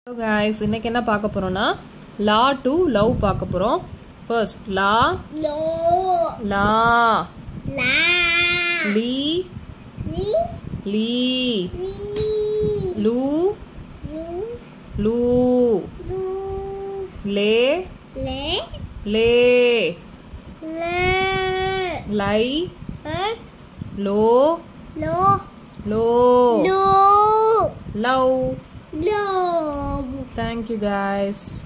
hello guys இன்னைக்கு என்ன பார்க்க போறோம்னா லா டு லவ் பார்க்க போறோம் ஃபர்ஸ்ட் லா லோ லா லா லீ லி லீ லி லூ லு லூ லு லே லே லே லே லை அ லோ லோ லோ லோ லவ் லோ தேங்க்யூ guys